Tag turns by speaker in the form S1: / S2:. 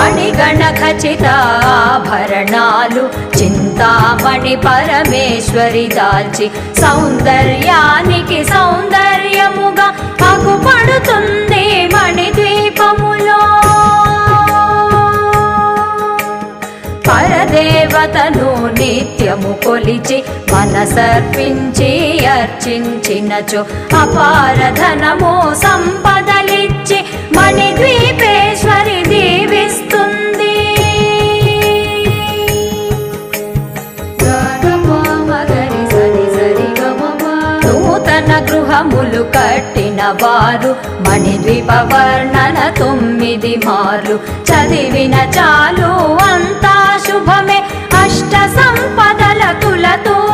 S1: మణిగణ ఖచ్చితాభరణాలు చింతామణి పరమేశ్వరి దాల్చి సౌందర్యానికి సౌందర్యముగా పగుపడుతుంది మణిద్వీపములో పరదేవతను నిత్యము కొలిచి మనసర్పించి అర్చించినచో అపారధనము సంపదలిచ్చి మణిద్వీపేశ్వరి దీవిస్తుంది నూతన గృహములు కట్టిన వారు మణిద్వీప వర్ణన తొమ్మిది మార్లు చదివిన చాలు అంతా శుభమే అష్ట సంపదల తులతూ